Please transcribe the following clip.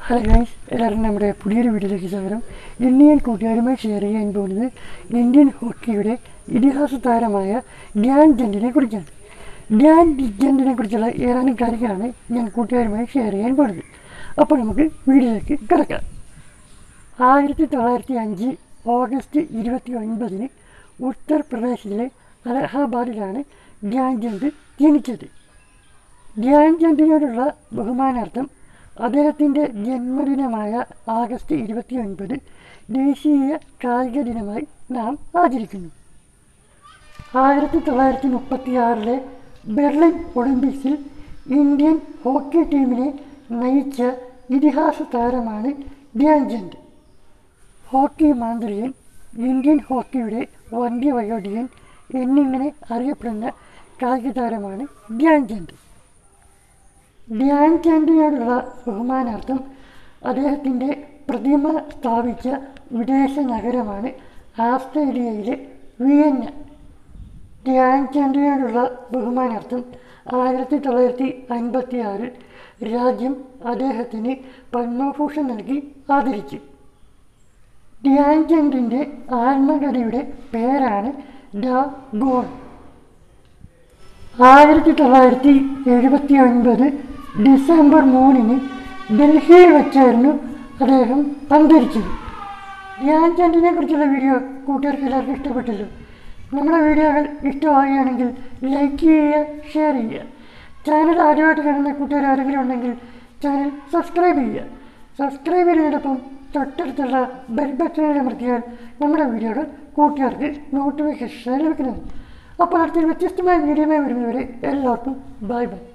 hello guys എല്ലാവരും നമ്മുടെ പുതിയൊരു വീഡിയോയിലേക്ക് സ്വാഗതം ഇന്ന് ഞാൻ കൂട്ടുകാരുമായി ഷെയർ ചെയ്യാൻ പോകുന്നത് ഇന്ത്യൻ ഹോക്കിയുടെ ഇതിഹാസ താരമായ ധ്യാൻ ചന്ദിനെ കുറിച്ചാണ് ധ്യാൻ ചന്ദിനെ കുറിച്ചുള്ള ഏതാനും കാര്യങ്ങളാണ് ഞാൻ കൂട്ടുകാരുമായി ഷെയർ ചെയ്യാൻ പോകുന്നത് അപ്പോൾ നമുക്ക് വീഡിയോയിലേക്ക് കിടക്കാം ആയിരത്തി തൊള്ളായിരത്തി അഞ്ച് ഓഗസ്റ്റ് ഇരുപത്തി ഒൻപതിന് ഉത്തർപ്രദേശിലെ അലഹാബാദിലാണ് ധ്യാൻചന്ദ് ജനിച്ചത് ധ്യാൻചന്ദിനോടുള്ള ബഹുമാനാർത്ഥം അദ്ദേഹത്തിൻ്റെ ജന്മദിനമായ ആഗസ്റ്റ് ഇരുപത്തി ഒൻപത് ദേശീയ കായിക ദിനമായി നാം ആചരിക്കുന്നു ആയിരത്തി തൊള്ളായിരത്തി മുപ്പത്തി ആറിലെ ബെർലിൻ ഒളിമ്പിക്സിൽ ഇന്ത്യൻ ഹോക്കി ടീമിനെ നയിച്ച ഇതിഹാസ താരമാണ് ധ്യാൻചന്ദ് ഹോക്കി മാന്ത്രികൻ ഇന്ത്യൻ ഹോക്കിയുടെ വന്ധ്യവയോധികൻ എന്നിങ്ങനെ അറിയപ്പെടുന്ന കായിക താരമാണ് ധ്യാൻചന്ദ് ധ്യാൻചന്ദിനോടുള്ള ബഹുമാനാർത്ഥം അദ്ദേഹത്തിൻ്റെ പ്രതിമ സ്ഥാപിച്ച വിദേശ നഗരമാണ് ആസ്ട്രേലിയയിലെ വിയന്ന ധ്യാൻചന്ദിനോടുള്ള ബഹുമാനാർത്ഥം ആയിരത്തി തൊള്ളായിരത്തി അൻപത്തി ആറിൽ രാജ്യം അദ്ദേഹത്തിന് പത്മഭൂഷൺ നൽകി ആദരിച്ചു ധ്യാൻചന്ദിൻ്റെ ആത്മകഥയുടെ പേരാണ് ദ ഗോൾ ആയിരത്തി തൊള്ളായിരത്തി എഴുപത്തി ഒൻപത് ഡിസംബർ മൂന്നിന് ഡൽഹിയിൽ വെച്ചായിരുന്നു അദ്ദേഹം അന്തരിച്ചത് ധ്യാൻചന്ദിനെ കുറിച്ചുള്ള വീഡിയോ കൂട്ടുകാർക്ക് എല്ലാവർക്കും ഇഷ്ടപ്പെട്ടല്ലോ നമ്മുടെ വീഡിയോകൾ ഇഷ്ടമാവുകയാണെങ്കിൽ ലൈക്ക് ചെയ്യുക ഷെയർ ചെയ്യുക ചാനൽ ആദ്യമായിട്ട് കാണുന്ന കൂട്ടുകാർ ആരെങ്കിലും ഉണ്ടെങ്കിൽ ചാനൽ സബ്സ്ക്രൈബ് ചെയ്യുക സബ്സ്ക്രൈബ് ചെയ്യുന്നതിനൊപ്പം തൊട്ടടുത്തുള്ള ബെൽ ബട്ടണിൽ അമർത്തിയാൽ നമ്മുടെ വീഡിയോകൾ കൂട്ടുകാർക്ക് നോട്ടിഫിക്കേഷൻ ലഭിക്കുന്നതാണ് അപ്പോൾ അടുത്തൊരു വ്യത്യസ്തമായ വീഡിയോയുമായി വരുന്നവരെ എല്ലാവർക്കും ബൈ ബൈ